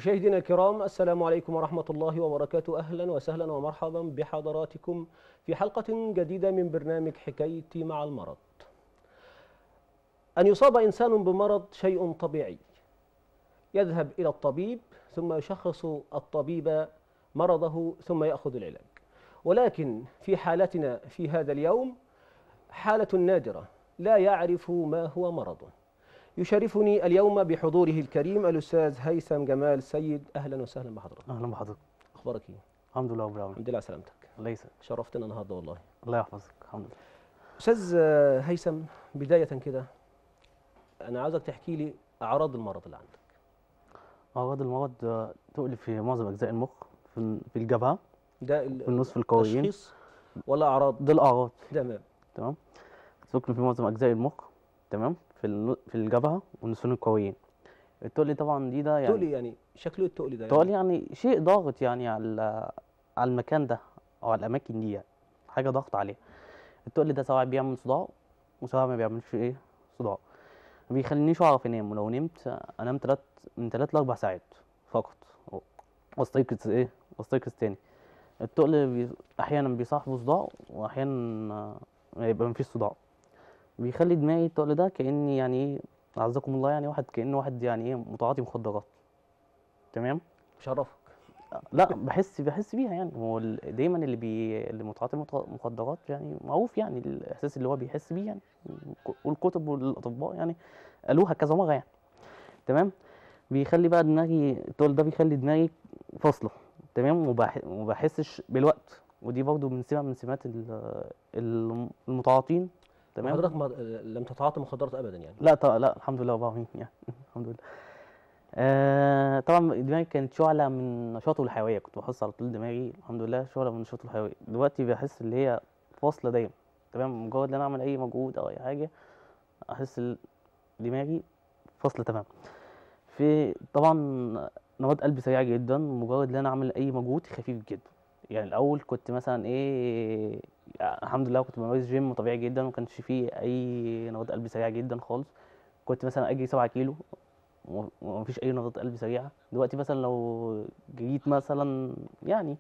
مشاهدينا الكرام السلام عليكم ورحمة الله وبركاته أهلا وسهلا ومرحبا بحضراتكم في حلقة جديدة من برنامج حكايتي مع المرض أن يصاب إنسان بمرض شيء طبيعي يذهب إلى الطبيب ثم يشخص الطبيب مرضه ثم يأخذ العلاج ولكن في حالتنا في هذا اليوم حالة نادرة لا يعرف ما هو مرضه يشرفني اليوم بحضوره الكريم الأستاذ هيثم جمال سيد أهلا وسهلا بحضرتك اهلا بحضرتك أخبارك إيه؟ الحمد لله رب العالمين الحمد لله على سلامتك الله يسعدك شرفتنا النهارده والله الله يحفظك الحمد لله أستاذ آه، هيثم بداية كده أنا عاوزك تحكي لي أعراض المرض اللي عندك اعراض المرض آه، تؤلم في معظم اجزاء المخ في في الجبهه ده ال- في النصف القويين تشخيص ولا أعراض ده الاعراض تمام تمام تؤلم في معظم اجزاء المخ تمام في النو- في الجبهه والنصفين القويين التقل طبعا دي ده يعني تقولي يعني شكله التقل ده تقل يعني شيء ضاغط يعني على على المكان ده او على الاماكن دي يعني حاجه ضغط عليه التقل ده سواء بيعمل صداع وسواء ما بيعملش ايه صداع ما بيخلينيش اعرف انام ولو نمت انام تلات من تلات لاربع ساعات فقط واستيقظ ايه واستيقظ تاني التقل بي... احيانا بيصاحبه صداع واحيانا آه، يبقى مفيش صداع بيخلي دماغي التقل ده كاني يعني ايه اعزكم الله يعني واحد كانه واحد يعني ايه متعاطي مخدرات تمام شرفك لا بحس بحس بيها يعني هو ال- دايما اللي بي اللي متعاطي مت- مخدرات يعني معروف يعني الاحساس اللي هو بيحس بيه يعني والكتب والاطباء يعني قالوها كذا مره يعني تمام بيخلي بقى دماغي التقل ده بيخلي دماغي فاصله تمام وبح- وما بحسش بالوقت ودي برضو من سمة من سمات ال- ال- المتعاطين تمام حضرتك ما لم تتعاطى مخدرات أبدا يعني لا طبعا لا الحمد لله رب العالمين يعني الحمد لله آه طبعا دماغي كانت شعلة من نشاطه الحيوية كنت بحس على طول دماغي الحمد لله شعلة من نشاطه الحيوية دلوقتي بحس اللي هي فاصلة دايما تمام مجرد ان انا اعمل اي مجهود او اي حاجة احس ال- دماغي فاصلة تمام في طبعا نبض قلبي سريع جدا مجرد ان انا اعمل اي مجهود خفيف جدا يعني الاول كنت مثلا ايه الحمد لله كنت بمارس جيم طبيعي جدا وما كانش فيه اي نبض قلبي سريع جدا خالص كنت مثلا اجري 7 كيلو وم- ومفيش اي نبض قلب سريعه دلوقتي مثلا لو جريت مثلا يعني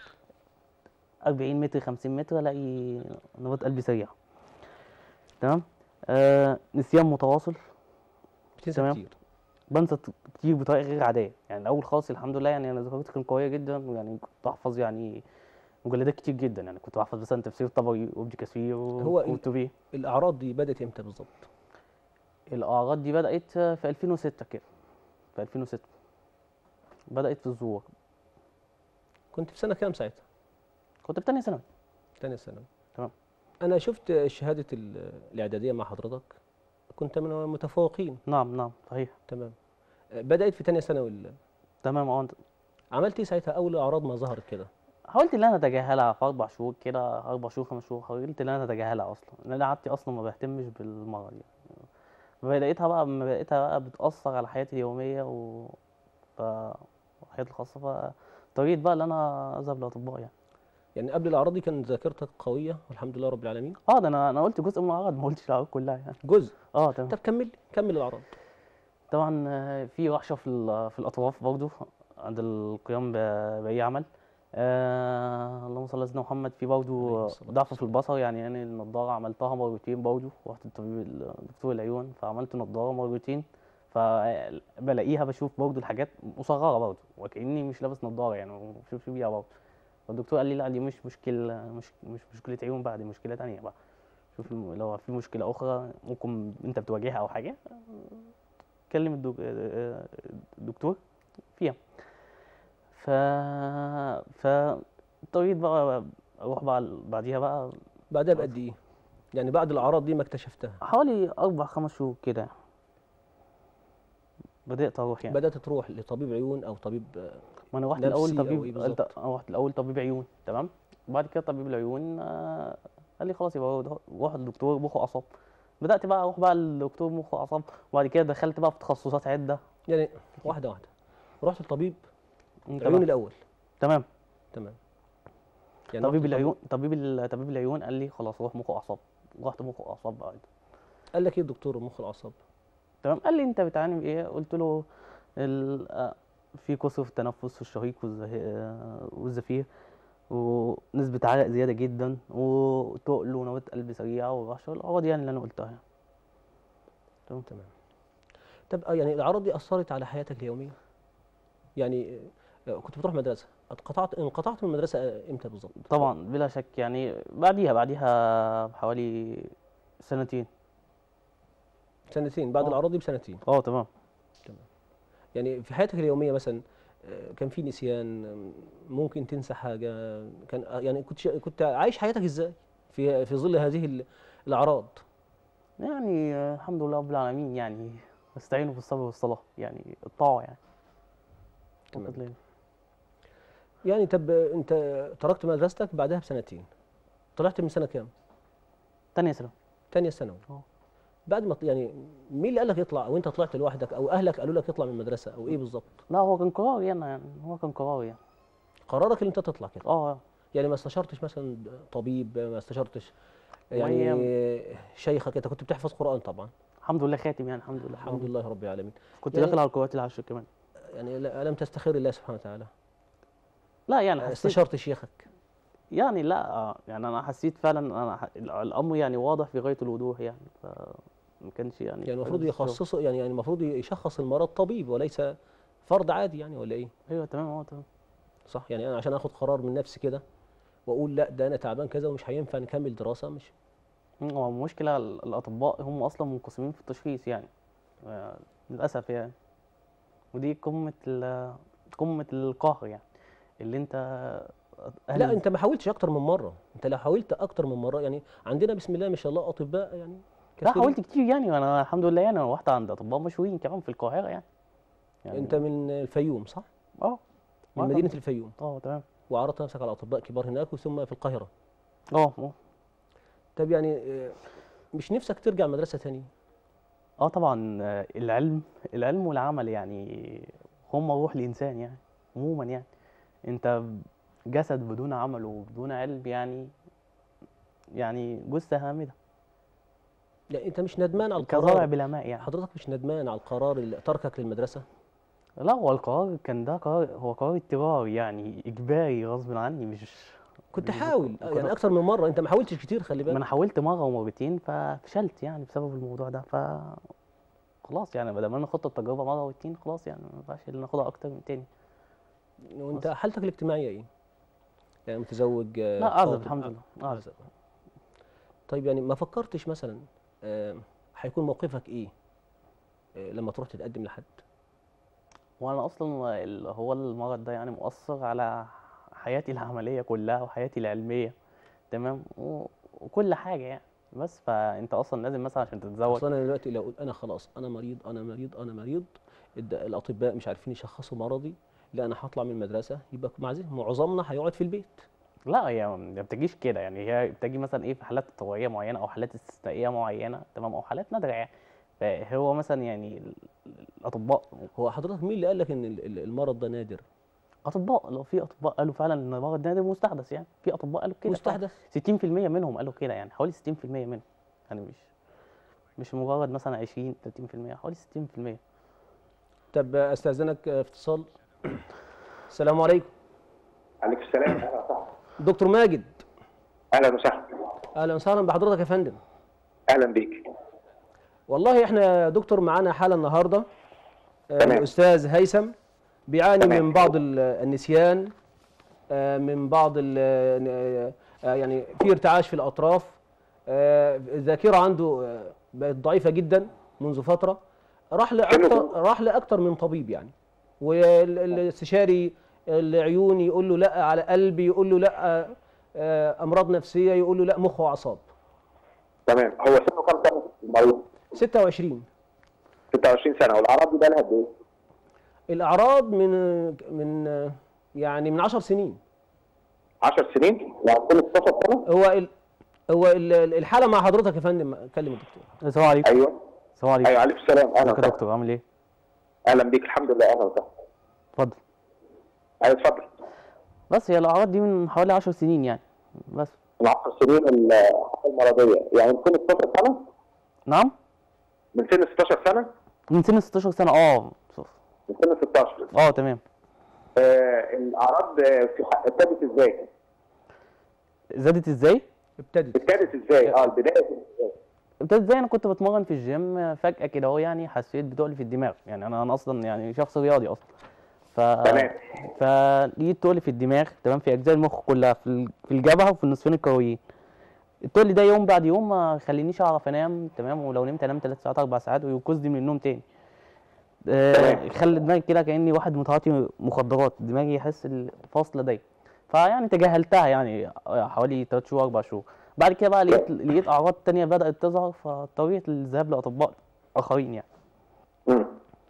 40 متر 50 متر الاقي نبض قلبي سريع تمام آه نسيان متواصل بتنسى تمام. كتير بنسى ت- كتير بطريقه غير عاديه يعني الاول خالص الحمد لله يعني انا ذاكرتي كانت قويه جدا يعني كنت احفظ يعني مجلدات كتير جدا يعني كنت بحفظ مثلا تفسير طبري وابن كثير هو ال- وقرطبي الأعراض دي بدأت إمتى بالظبط؟ الاعراض دي بدات في 2006 كده في 2006 بدات في الزور كنت في سنة كام ساعتها؟ كنت في تانية ثانوي تانية ثانوي تمام. أنا شفت شهادة ال- الإعدادية مع حضرتك كنت من المتفوقين نعم نعم صحيح تمام بدأت في تانية ثانوي ال- تمام اه انت عملت إيه ساعتها أول أعراض ما ظهرت كده؟ حاولت ان انا اتجاهلها في اربع شهور كده اربع شهور خمس شهور حاولت ان انا اتجاهلها اصلا ان انا عادتي اصلا ما بهتمش بالمرض يعني ما لقيتها بقى ما لقيتها بقى بتاثر على حياتي اليوميه و ف حياتي الخاصه فاضطريت بقى ان انا اذهب لاطباء يعني يعني قبل الأعراض دي كانت ذاكرتك قوية والحمد لله رب العالمين اه ده انا انا قلت جزء من الاعراض ما قلتش الاعراض كلها يعني جزء اه تمام طب كمل كمل الأعراض طبعا آه، في وحشه في ال- في الاطراف برضو عند القيام ب- باي عمل آه اللهم صل على سيدنا محمد في عليه برضو الصلاة ضعف في البصر يعني يعني النضاره عملتها مرتين برضو رحت للطبيب دكتور العيون فعملت نضاره مرتين فبلاقيها بشوف برضو الحاجات مصغره برضو وكاني مش لابس نضاره يعني ما بشوفش بيها برضو فالدكتور قال لي لا دي مش مشكله مش مش مشكله عيون بقى دي مشكله تانية بقى شوف الم- لو في مشكله اخرى ممكن انت بتواجهها او حاجه كلم الدك- آه، الدكتور فيها ف ف اضطريت بقى اروح بقى بعديها بقى بعدها بقد إيه؟ يعني بعد الأعراض دي ما اكتشفتها حوالي اربع خمس شهور كده بدات اروح يعني بدأت تروح لطبيب عيون أو طبيب آه، ما انا رحت نفسي الاول أو إيه طبيب بالظبط؟ قلت- أنا رحت الاول طبيب عيون تمام وبعد كده طبيب العيون آه، قال لي خلاص يبقى روح- روح للدكتور مخ واعصاب بدات بقى اروح بقى للدكتور مخ واعصاب وبعد كده دخلت بقى في تخصصات عده يعني واحدة واحدة رحت لطبيب مم، العيون تمام الأول تمام تمام يعني طبيب رحت لطبيب- العيون طبيب ال- طبيب العيون قال لي خلاص روح مخ واعصاب رحت مخ واعصاب بقى قال لك ايه الدكتور مخ الاعصاب تمام قال لي انت بتعاني بايه قلت له ال- آه، في قصر في التنفس في الشهيق والزه- آه، والزفير ونسبة عرق زيادة جدا وتقل ونوبات قلب سريعة ورعشة الأعراض يعني اللي أنا قلتها يعني. تمام تمام طب آه، يعني الاعراض دي اثرت على حياتك اليوميه يعني آه، كنت بتروح مدرسه انقطعت انقطعت من المدرسه آه، امتى بالظبط طبعا بلا شك يعني بعديها بعديها بحوالي سنتين سنتين بعد آه. الاعراض دي بسنتين اه تمام يعني في حياتك اليوميه مثلا آه، كان في نسيان آم، ممكن تنسى حاجه كان آه، يعني كنت شا- كنت عايش حياتك ازاي في في ظل هذه ال- الاعراض يعني آه، الحمد لله رب العالمين يعني استعينوا بالصبر والصلاة يعني الطاعة يعني تمام. فقط لا غير. يعني طب آه، انت تركت مدرستك بعدها بسنتين طلعت من سنه كام تانية ثانوي تانية ثانوي اه. بعد ما ط- يعني مين اللي قال لك اطلع وانت طلعت لوحدك او اهلك قالوا لك اطلع من المدرسه او ايه بالظبط لا هو كان قراري أنا يعني هو كان قراري يعني قرارك اللي انت تطلع كده اه يعني ما استشرتش مثلا طبيب ما استشرتش والله يعني شيخك انت كنت بتحفظ قرآن طبعا الحمد لله خاتم يعني الحمد لله الحمد لله رب العالمين كنت يعني- داخل على القراءات العشر كمان يعني لا- لم تستخير الله سبحانه وتعالى لا يعني حسيت استشرت شيخك يعني لا آه، يعني انا حسيت فعلا انا ح- الامر يعني واضح في غايه الوضوح يعني فما كانش يعني يعني المفروض فعلا استشارة. يخصصه يعني يعني المفروض يشخص المرض طبيب وليس فرد عادي يعني ولا ايه ايوه تمام اه تمام صح يعني انا عشان اخد قرار من نفسي كده واقول لا ده انا تعبان كذا ومش هينفع نكمل دراسه مش مم، هو المشكله ال- الاطباء هم اصلا منقسمين في التشخيص يعني آه، للاسف يعني ودي قمه ال- قمه القهر يعني اللي انت أهل لا انت ما حاولتش اكتر من مره انت لو حاولت اكتر من مره يعني عندنا بسم الله ما شاء الله اطباء يعني لا كثيرين. حاولت كتير يعني وانا الحمد لله يعني انا رحت عند اطباء مشهورين كمان في القاهره يعني يعني انت من الفيوم صح اه من آه، مدينه الفيوم اه تمام وعرضت نفسك على اطباء كبار هناك ثم في القاهره اه اه طب يعني آه، مش نفسك ترجع مدرسه تاني اه طبعا آه، العلم العلم والعمل يعني هم روح الانسان يعني عموما يعني انت جسد بدون عمل وبدون علم يعني يعني جثه هامده يعني انت مش ندمان على كزرع القرار بلا ماء يعني حضرتك مش ندمان على القرار اللي تركك للمدرسه لا هو القرار كان ده قرار هو قرار اضطراري يعني اجباري غصب عني مش كنت مش حاول بك- يعني اكتر من مره انت ما حاولتش كتير خلي ما انا بالك حاولت مره ومرتين ففشلت يعني بسبب الموضوع ده ف خلاص يعني بدل ما انا خدت التجربه مره واتنين خلاص يعني ما ينفعش ان ناخدها اكتر من تاني وانت حالتك الاجتماعيه ايه يعني متزوج آه، لا اعزب خاطب، الحمد آه، لله اعزب أعزب. طيب يعني ما فكرتش مثلا آه، هيكون موقفك ايه آه، لما تروح تتقدم لحد وانا اصلا ال- هو المرض ده يعني مؤثر على حياتي العمليه كلها وحياتي العلميه تمام و- وكل حاجه يعني بس فانت اصلا لازم مثلا عشان تتزوج اصل انا دلوقتي لو قلت انا خلاص انا مريض انا مريض انا مريض الد- الاطباء مش عارفين يشخصوا مرضي لا انا هطلع من المدرسه يبقى معزل معظمنا هيقعد في البيت لا هي ما بتجيش كده يعني هي بتجي مثلا ايه في حالات تطوعيه معينه او حالات استثنائيه معينه تمام او حالات نادره يعني فهو مثلا يعني ال- الاطباء هو حضرتك مين اللي قال لك ان ال- ال- المرض ده نادر اطباء لو في اطباء قالوا فعلا ان المرض نادر مستحدث يعني في اطباء قالوا كده فعلاً. مستحدث 60% منهم قالوا كده يعني حوالي 60% منهم يعني مش مش مجرد مثلا 20 30% حوالي 60% طب استاذنك آه، في اتصال السلام عليكم عليك السلام اهلا وسهلا دكتور ماجد اهلا وسهلا اهلا وسهلا بحضرتك يا فندم اهلا بيك والله احنا يا دكتور معانا حاله النهارده آه، تمام. الاستاذ هيثم بيعاني تمام. من بعض ال- النسيان آه، من بعض ال- آه، آه، يعني في ارتعاش في الاطراف آه، الذاكره عنده آه، بقت ضعيفه جدا منذ فتره راح لاكثر راح لاكثر من طبيب يعني والاستشاري العيون يقول له لا على قلبي يقول له لا آه، امراض نفسيه يقول له لا مخ واعصاب تمام هو سنه كام سنه المريض 26 26 سنه والاعراض دي بقى لها قد ايه؟ الاعراض من من يعني من 10 سنين 10 سنين يعني كل 16 سنه هو ال هو ال- الحاله مع حضرتك يا فندم كلم الدكتور السلام عليكم ايوه السلام عليكم ايوه عليك السلام اهلا ازيك يا وسهلا دكتور عامل ايه اهلا بيك الحمد لله اهلا وسهلا اتفضل ايوه اتفضل بس هي الاعراض دي من حوالي 10 سنين يعني بس من 10 سنين الحاله المرضيه يعني من سن 16 سنه نعم من سن 16 سنه من سن 16 سنه اه من سن 16 اه تمام آه الاعراض آه، في ح- ابتدت ازاي؟ زادت ازاي ابتدت ابتدت ازاي؟ اه البدايه ازاي؟ ابتدت زي انا كنت بتمرن في الجيم فجأة كده اهو يعني حسيت بتقلي في الدماغ يعني انا انا اصلا يعني شخص رياضي اصلا ف تمام. فلقيت تقلي في الدماغ تمام في اجزاء المخ كلها في ال- في الجبهه وفي النصفين الكرويين التقل ده يوم بعد يوم ما خلينيش اعرف انام تمام ولو نمت انام 3 ساعات 4 ساعات وينقذني من النوم تاني آه تمام. خلي دماغي كده كاني واحد متعاطي مخدرات دماغي يحس الفاصله دي فيعني تجاهلتها يعني حوالي 3 شهور 4 شهور بعد كده بقى لقيت لقيت اعراض تانية بدات تظهر فاضطريت للذهاب لاطباء اخرين يعني مم.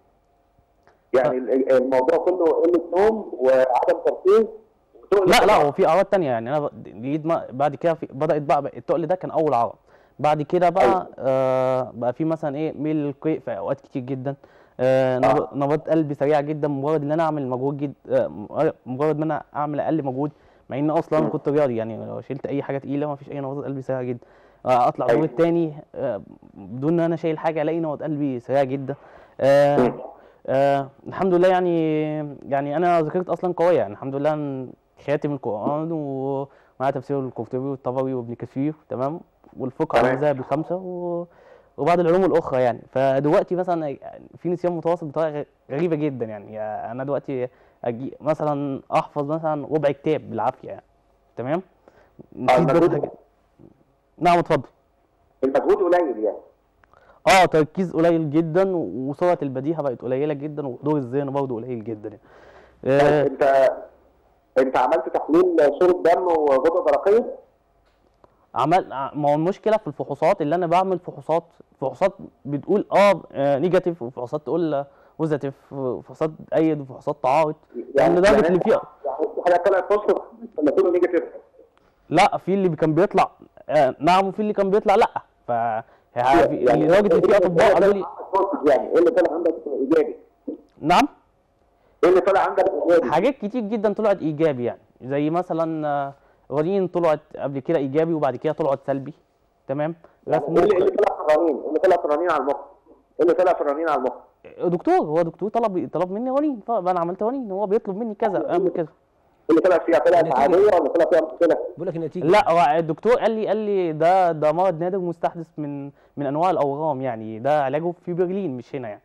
يعني ال- ال- الموضوع كله قله نوم وعدم تركيز وتقل لا لا طبعاً. هو في اعراض تانية يعني انا ب- لقيت ما- بعد كده في بدات بقى, بقى التقل ده كان اول عرض بعد كده بقى أيوة. آه بقى في مثلا ايه ميل للقيء في اوقات كتير جدا آه نبض- نبضات قلبي سريعه جدا مجرد ان انا اعمل مجهود جد آه مجرد ان انا اعمل اقل مجهود مع ان اصلا انا مم. كنت رياضي يعني لو شلت اي حاجه تقيله ما فيش اي نبضات قلبي سريعه جدا آه اطلع الدور أيوة. التاني آه بدون ان انا شايل حاجه الاقي نبض قلبي سريع جدا آه مم. آه الحمد لله يعني يعني انا ذاكرتي اصلا قويه يعني الحمد لله أنا خاتم القران ومعايا تفسير القرطبي والطبري وابن كثير تمام والفقه على تمام. المذاهب الخمسه و... وبعض العلوم الاخرى يعني فدلوقتي مثلا في نسيان متواصل بطريقه غ- غريبه جدا يعني انا دلوقتي اجي مثلا احفظ مثلا ربع كتاب بالعافيه يعني تمام نسيت بس المجهود- حاجة- نعم اتفضل المجهود قليل يعني اه تركيز قليل جدا وسرعه البديهه بقت قليله جدا وحضور الذهن برضه قليل جدا يعني آه، طيب انت انت عملت تحليل صوره دم وغده درقيه؟ عمل ع- ما هو المشكله في الفحوصات اللي انا بعمل فحوصات فحوصات بتقول اه آه، نيجاتيف وفحوصات تقول بوزيتيف وفحوصات ايد وفحوصات تعارض يعني لدرجه اللي انت- فيها يعني في حاجه طلعت بوزيتيف ولا كله نيجاتيف؟ لا في اللي كان بيطلع آه نعم وفي اللي كان بيطلع لا ف ه- في- لدرجه ان في اطباء قالوا لي يعني ايه اللي طلع عندك ايجابي؟ نعم ايه اللي طلع عندك ايجابي؟ حاجات كتير جدا طلعت ايجابي يعني زي مثلا آه، رنين طلعت قبل كده ايجابي وبعد كده طلعت سلبي تمام يعني رسم ايه اللي إيه مخ اللي طلع في الرنين؟ ايه اللي طلع في الرنين على المخ؟ ايه اللي طلع في الرنين على المخ؟ دكتور هو دكتور طلب طلب مني رنين فانا عملت رنين هو بيطلب مني كذا اعمل كذا اللي طلع فيها طلعت النتيجة. عاديه ولا طلع فيها مشكله؟ بقول لك النتيجه لا هو الدكتور قال لي قال لي ده ده مرض نادر مستحدث من من انواع الاورام يعني ده علاجه في برلين مش هنا يعني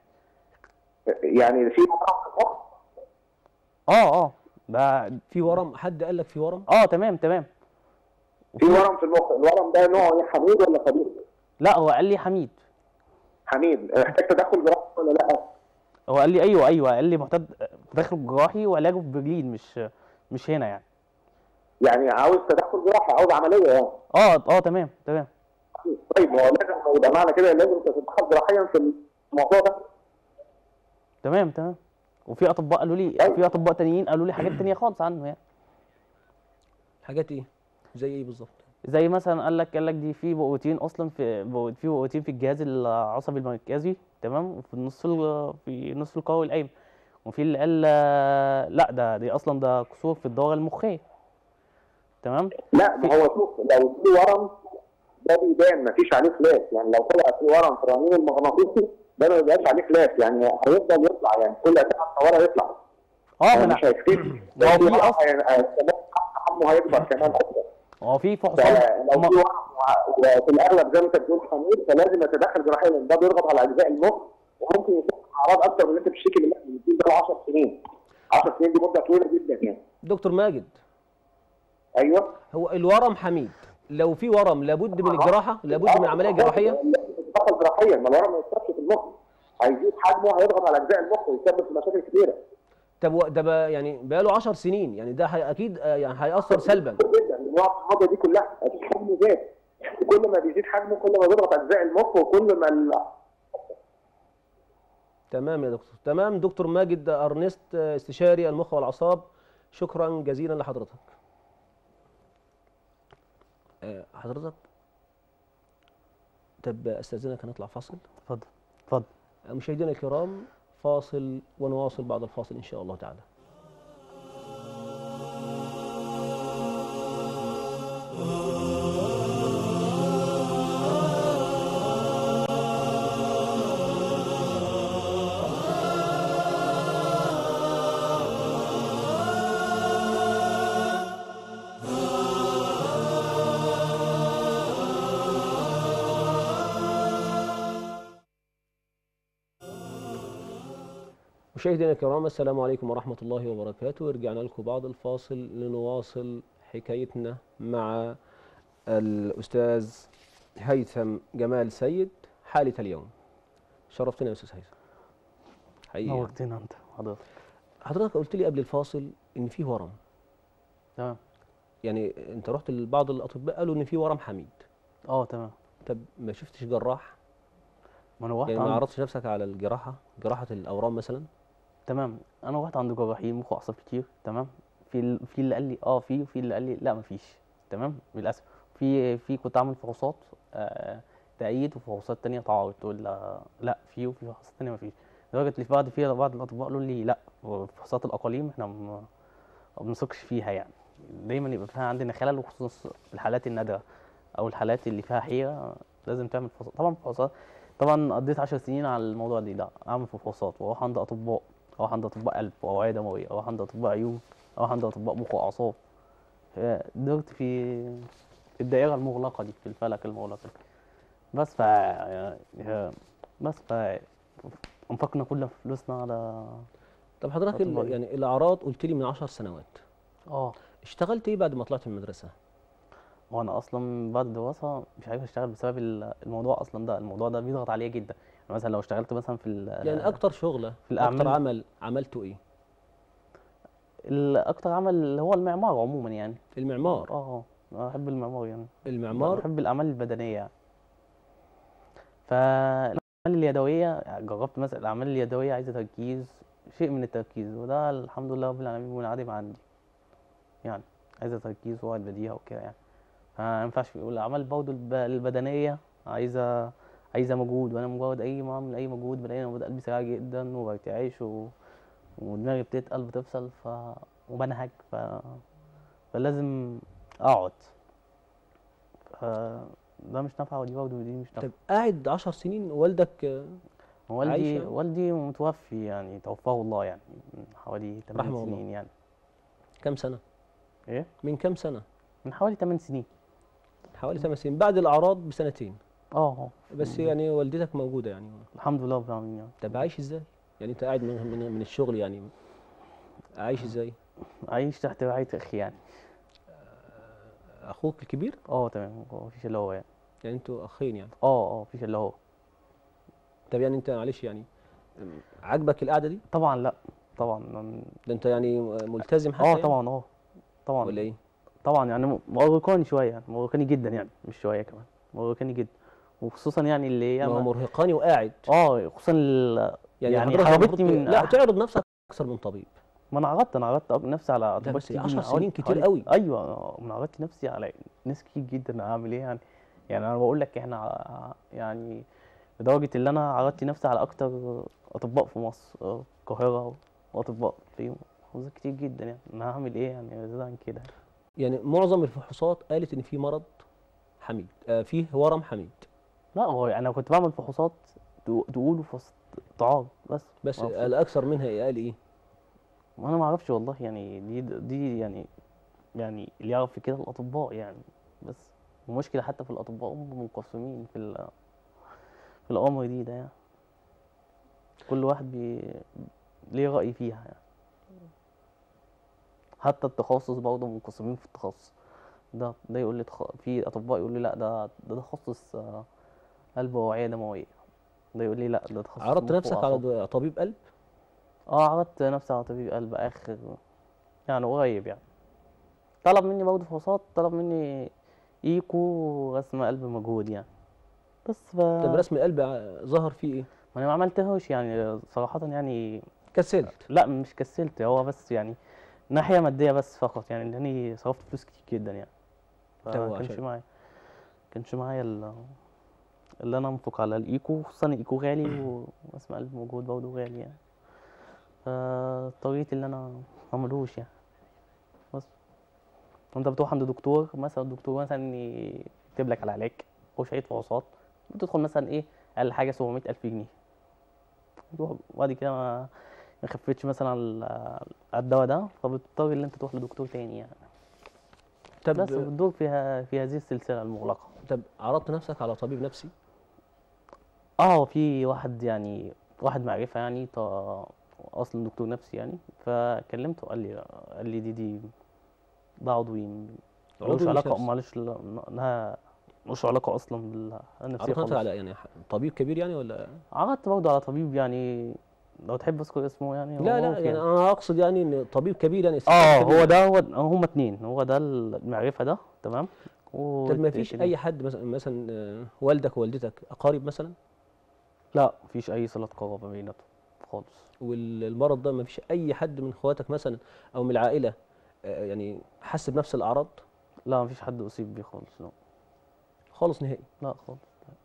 يعني في مرض في المخ اه اه ده في ورم حد قال لك في ورم اه تمام تمام في ورم في المخ، الورم ده نوعه ايه حميد ولا خبيث؟ لا هو قال لي حميد حميد محتاج تدخل جراحي ولا لا؟ هو قال لي ايوه ايوه قال لي محتاج تدخل جراحي وعلاجه في برلين مش مش هنا يعني يعني عاوز تدخل جراحي عاوز عمليه يعني اه اه تمام تمام طيب ما هو لازم يبقى معنى كده لازم تتدخل جراحيا في الموضوع ده تمام تمام وفي اطباء قالوا لي في اطباء تانيين قالوا لي حاجات تانية خالص عنه يعني حاجات ايه زي ايه بالظبط زي مثلا قال لك قال لك دي في بقوتين اصلا في بقو- في بقوتين في الجهاز العصبي المركزي تمام وفي النص ال- في نصف القوي الايمن وفي اللي قال آه، لا ده دي اصلا ده قصور في الدوره المخيه تمام لا ما هو شوف لو في ورم ده بيبان مفيش عليه خلاف يعني لو طلع في ورم في الرنين المغناطيسي ده ما بيبقاش عليه خلاف يعني هيفضل يطلع يعني كل ساعه ورا يطلع اه يعني ما مش انا هيختفي ما هو لو في ورم أصل- هي- هي- كمان حجمه هيكبر كمان اكتر هو في فحوصات فلو ما- في ورم وع- وفي الاغلب زي ما انت بتقول حميد فلازم يتدخل جراحيا لان ده بيضغط على اجزاء المخ وممكن يكون اعراض اكتر من اللي انت بتشتكي منها بتجيب ده 10 سنين 10 سنين دي مده طويله جدا يعني دكتور ماجد ايوه هو الورم حميد لو في ورم لابد من الجراحه لابد من عمليه جراحيه تدخل جراحيا ما الورم ما يتفتش في المخ هيزيد حجمه هيضغط على اجزاء المخ ويسبب في مشاكل كتيره طب و- ده بقى يعني بقاله 10 سنين يعني ده هي اكيد آه، يعني هيأثر سلبا جدا النوع الماضيه دي كلها مفيش حجم زاد كل ما بيزيد حجمه كل ما بيضغط اجزاء المخ وكل ما ال... تمام يا دكتور تمام دكتور ماجد ارنست آه، استشاري المخ والاعصاب شكرا جزيلا لحضرتك آه، حضرتك طب استاذنك هنطلع فاصل اتفضل اتفضل مشاهدينا الكرام فاصل ونواصل بعد الفاصل ان شاء الله تعالى مشاهدينا الكرام السلام عليكم ورحمة الله وبركاته رجعنا لكم بعد الفاصل لنواصل حكايتنا مع الأستاذ هيثم جمال سيد حالة اليوم شرفتنا يا أستاذ هيثم حقيقي يعني. نورتنا انت حضرتك حضرتك قلت لي قبل الفاصل إن في ورم تمام يعني أنت رحت لبعض الأطباء قالوا إن في ورم حميد اه تمام طب ما شفتش جراح ما انا رحت يعني ما عند عرضتش نفسك على الجراحة جراحة الأورام مثلا تمام انا رحت عند جراحين مخ واعصاب كتير تمام في ال... في اللي قال لي اه في وفي اللي قال لي لا مفيش تمام للاسف في في كنت عامل فحوصات آه تأييد وفحوصات تانية تعارض تقول لا, لا في وفي فحوصات تانية مفيش لدرجة اللي في بعض في بعض الأطباء قالوا لي لا فحوصات الأقاليم احنا ما ما بنثقش فيها يعني دايما يبقى فيها عندنا خلل وخصوصا في الحالات النادرة أو الحالات اللي فيها حيرة لازم تعمل فحوصات طبعا فحوصات طبعا قضيت 10 سنين على الموضوع دي لا اعمل فحوصات واروح عند اطباء اروح عند اطباء قلب واوعيه دمويه اروح عند اطباء عيون اروح عند اطباء مخ واعصاب درت في في الدائره المغلقه دي في الفلك المغلق ده. بس ف يا- بس ف انفقنا كل فلوسنا على طب حضرتك ال- أطباء. يعني الأعراض قلت لي من عشر سنوات اه اشتغلت إيه بعد ما طلعت من المدرسة؟ وانا اصلا بعد الدراسه مش عارف اشتغل بسبب ال- الموضوع اصلا ده الموضوع ده بيضغط عليا جدا يعني مثلا لو اشتغلت مثلا في ال- يعني أكتر شغلة في الأعمال. أكتر عمل عملته إيه؟ الاكتر عمل اللي هو المعمار عموما يعني المعمار اه اه بحب المعمار يعني المعمار بحب الاعمال البدنيه يعني فالاعمال اليدويه يعني جربت مثلا الاعمال اليدويه عايزه تركيز شيء من التركيز وده الحمد لله رب العالمين منعدم عندي يعني عايزه تركيز ووعي بديهه وكده يعني فما ينفعش والاعمال برضه الب- البدنيه عايزه عايزه مجهود وانا مجرد اي ما اعمل اي مجهود بلاقي نبض قلبي سريع جدا وبرتعش و... ودماغي بتتقل بتفصل ف وبنهج ف... فلازم اقعد ف... ده مش نافعه ودي برضه ودي مش نافعه طب قاعد عشر سنين والدك آه، عايش والدي يعني؟ والدي متوفي يعني توفاه الله يعني من حوالي 8 رحمه الله. سنين يعني كم سنة؟ ايه من كم سنة؟ من حوالي 8 سنين حوالي ثمان سنين بعد الأعراض بسنتين اه اه بس يعني والدتك موجودة يعني الحمد لله رب العالمين يعني طب عايش إزاي؟ يعني أنت قاعد من من, من الشغل يعني عايش إزاي؟ عايش تحت رعاية اخي يعني أخوك الكبير؟ اه تمام هو مفيش الا هو يعني يعني أنتوا أخين يعني اه اه مفيش الا هو طب يعني أنت معلش يعني عاجبك القعدة دي؟ طبعا لا طبعا ده أنت يعني ملتزم حتى اه يعني؟ طبعا اه طبعا ولا إيه؟ طبعا يعني مرهقاني شويه يعني مرهقاني جدا يعني مش شويه كمان مرهقاني جدا وخصوصا يعني اللي ما هي هو مرهقاني وقاعد اه خصوصا ال- يعني حضرتك حرمتني المفروض من لا تعرض نفسك أكثر من طبيب ما انا عرضت انا عرضت أك- نفسي على اطباء بس كتير 10 جداً، سنين حوالي- كتير حوالي- قوي. ايوه انا عرضت نفسي على ناس كتير جدا هعمل ايه يعني يعني انا بقول لك احنا ع- يعني لدرجه ان انا عرضت نفسي على اكتر اطباء في مصر آه، القاهره واطباء في محافظات كتير جدا يعني انا هعمل ايه يعني زيادة عن كده يعني معظم الفحوصات قالت إن في مرض حميد آه فيه ورم حميد لا هو انا كنت بعمل فحوصات تو- تقولوا فحوصات تعارض بس بس ما في- الأكثر منها قال إيه؟ وانا ما اعرفش والله يعني دي دي يعني يعني اللي يعرف في كده الاطباء يعني بس المشكله حتى في الاطباء هم منقسمين في ال- في الامر دي ده يعني كل واحد بي ليه راي فيها يعني حتى التخصص برضه منقسمين في التخصص ده ده يقول لي تخ... في اطباء يقول لي لا ده ده تخصص آه، قلب واوعيه دمويه ده يقول لي لا ده تخصص عرضت مخ نفسك وأعصاب. على طبيب قلب؟ اه عرضت نفسي على طبيب قلب اخر يعني قريب يعني طلب مني برضه فحوصات طلب مني ايكو ورسم قلب مجهود يعني بس ف طب رسم القلب ع- ظهر فيه إيه؟ ما انا ما عملتهوش يعني صراحة يعني كسلت لا مش كسلت هو بس يعني ناحية مادية بس فقط يعني لاني صرفت فلوس كتير جدا يعني طب فما كانش عشان- معايا كانش معايا ال- اللي انا انفق على الايكو خصوصا الايكو غالي ورسم قلب موجود برضه غالي يعني فاضطريت اللي انا معملهوش يعني بس انت بتروح عند دكتور مثلا الدكتور مثلا يكتب لك على علاج او شويه فحوصات بتدخل مثلا ايه اقل حاجه 700 الف جنيه تروح وبعد كده ما ما خفتش مثلا على على الدواء ده فبتضطر ان انت تروح لدكتور تاني يعني طب بس بتدور فيها في هذه السلسله المغلقه طب عرضت نفسك على طبيب نفسي؟ اه في واحد يعني واحد معرفة يعني ط- اصلا دكتور نفسي يعني فكلمته قال لي قال لي دي دي ده عضوي ملوش عضوي علاقه شخص. مالوش لها ملوش علاقه اصلا بالنفسيه عرضت خالص على يعني طبيب كبير يعني ولا عرضت برضه على طبيب يعني لو تحب اذكر اسمه يعني هو لا لا ممكن. يعني انا اقصد يعني ان طبيب كبير يعني اه استشاري كبير. هو ده هو هما اتنين هو ده المعرفه ده تمام طب ما فيش والتاني- اي حد مثلا مثلا آه، والدك ووالدتك اقارب مثلا لا مفيش اي صله قرابه بيناتهم خالص والمرض ده ما فيش اي حد من اخواتك مثلا او من العائله آه، يعني حس بنفس الاعراض لا مفيش حد اصيب بيه خالص لا خالص نهائي لا خالص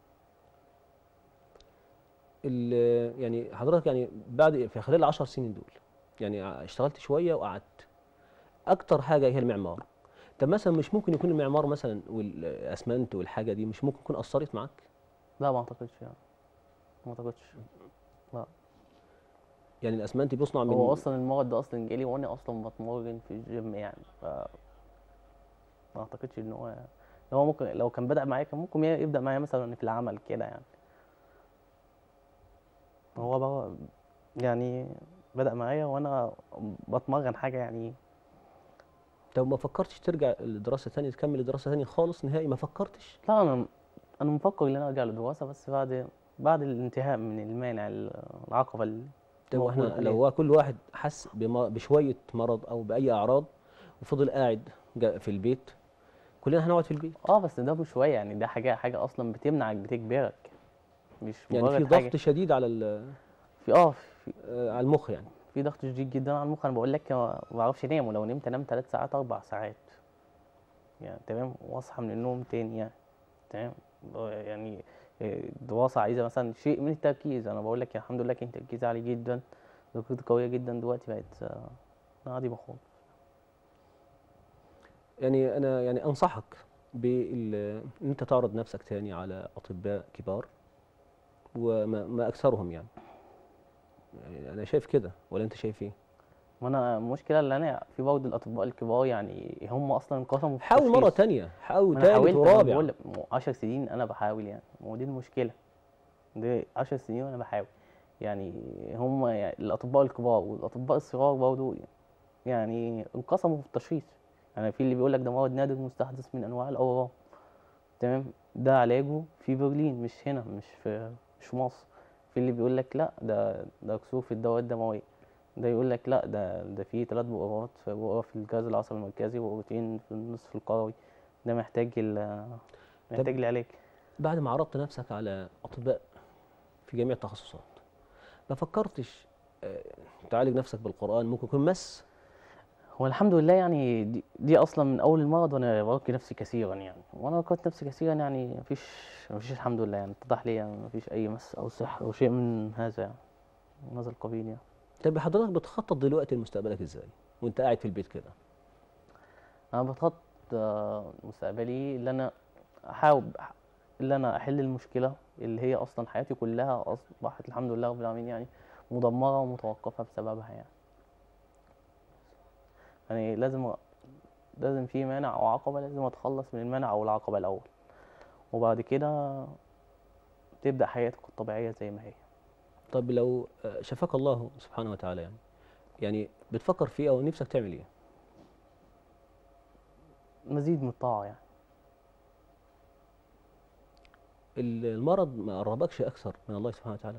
ال- يعني حضرتك يعني بعد في خلال العشر سنين دول يعني ع- اشتغلت شويه وقعدت اكتر حاجه هي المعمار طب مثلا مش ممكن يكون المعمار مثلا والاسمنت والحاجه دي مش ممكن تكون اثرت معاك لا ما اعتقدش يعني ما اعتقدش يعني الاسمنت بيصنع من هو اصلا المرض ده اصلا جالي وانا اصلا بتمرن في الجيم يعني ف ما اعتقدش ان هو ان هو ممكن لو كان بدأ معايا كان ممكن يبدأ معايا مثلا في العمل كده يعني هو بقى يعني بدأ معايا وانا بتمرن حاجة يعني طب ما فكرتش ترجع لدراسه ثانيه تكمل دراسه ثانيه خالص نهائي ما فكرتش لا انا انا مفكر ان انا ارجع للدراسة بس بعد بعد الانتهاء من المانع العقبة اللي طب موجود احنا عليه. لو هو كل واحد حس بم- بشويه مرض او باي اعراض وفضل قاعد جا- في البيت كلنا هنقعد في البيت اه بس ده مش شوية يعني ده حاجة حاجة اصلا بتمنعك بتجبرك مش يعني في مجرد حاجة ضغط شديد على ال- في اه في آه، على المخ يعني في ضغط شديد جدا على المخ انا بقول لك ما بعرفش انام ولو نمت انام ثلاث ساعات اربع ساعات يعني تمام واصحى من النوم تاني يعني تمام يعني إيه، دراسة عايزة مثلا شيء من التركيز انا بقول لك الحمد لله كان تركيزي عالي جدا ذاكرتي قوية جدا دلوقتي بقت آه، عادي خالص يعني انا يعني انصحك بال ان انت تعرض نفسك تاني على اطباء كبار وما ما اكثرهم يعني. يعني انا شايف كده ولا انت شايف ايه وانا المشكلة اللي انا في برضه الاطباء الكبار يعني هم اصلا انقسموا في حاول مره التشخيص. تانية حاول ما انا تالت حاولت انا ورابع بقول 10 سنين انا بحاول يعني ودي المشكله دي 10 سنين وانا بحاول يعني هم يعني الاطباء الكبار والاطباء الصغار برضه يعني انقسموا في التشخيص يعني في اللي بيقول لك ده مرض نادر مستحدث من انواع الاورام تمام ده علاجه في برلين مش هنا مش في مش في مصر في اللي بيقول لك لا ده ده كسور في الدورة الدموية ده يقول لك لا ده ده في ثلاث بؤرات في بؤرة في الجهاز العصبي المركزي وبؤرتين في النصف القروي ده محتاج ال محتاج العلاج بعد ما عرضت نفسك على اطباء في جميع التخصصات ما فكرتش آه، تعالج نفسك بالقران ممكن يكون مس هو الحمد لله يعني دي, دي اصلا من اول المرض وانا برقي نفسي كثيرا يعني وانا رقيت نفسي كثيرا يعني مفيش مفيش الحمد لله يعني اتضح لي يعني مفيش اي مس او سحر او شيء من هذا يعني من هذا القبيل يعني طب حضرتك بتخطط دلوقتي لمستقبلك ازاي وانت قاعد في البيت كده انا بخطط آه، مستقبلي اللي انا احاول اللي انا احل المشكله اللي هي اصلا حياتي كلها اصبحت الحمد لله رب العالمين يعني مدمره ومتوقفه بسببها يعني يعني لازم لازم في مانع او عقبه لازم اتخلص من المانع او العقبه الاول وبعد كده تبدا حياتك الطبيعيه زي ما هي طب لو آه، شفاك الله سبحانه وتعالى يعني يعني بتفكر في ايه او نفسك تعمل ايه مزيد من الطاعه يعني ال- المرض ما قربكش اكثر من الله سبحانه وتعالى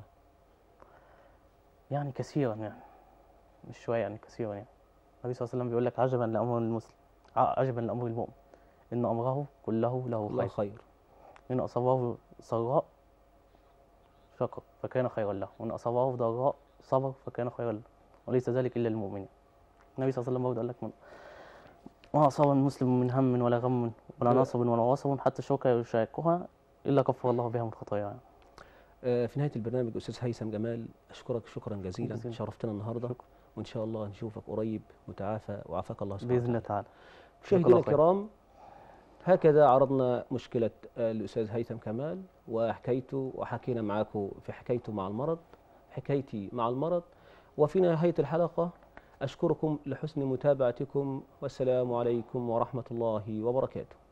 يعني كثيرا يعني مش شويه يعني كثيرا يعني النبي صلى الله عليه وسلم بيقول لك عجبا لامر المسلم ع- عجبا لامر المؤمن ان امره كله له الله خير خير إن أصابه سراء شكر فكان خيرا له وإن أصابه ضراء صبر فكان خيرا له وليس ذلك إلا للمؤمنين النبي صلى الله عليه وسلم برضه قال لك من ما أصاب المسلم من هم ولا غم ولا لا. نصب ولا وصب حتى شوكة يشاكها إلا كفر الله بها من خطاياها آه، في نهايه البرنامج استاذ هيثم جمال اشكرك شكرا جزيلا جزيلا. شرفتنا النهارده شكرا. وان شاء الله نشوفك قريب متعافى وعافاك الله سبحانه بإذن وتعالى الله تعالى مشاهدينا الله خير. الكرام هكذا عرضنا مشكلة الأستاذ هيثم كمال وحكيته وحكينا معاكم في حكايته مع المرض حكايتي مع المرض وفي نهاية الحلقة أشكركم لحسن متابعتكم والسلام عليكم ورحمة الله وبركاته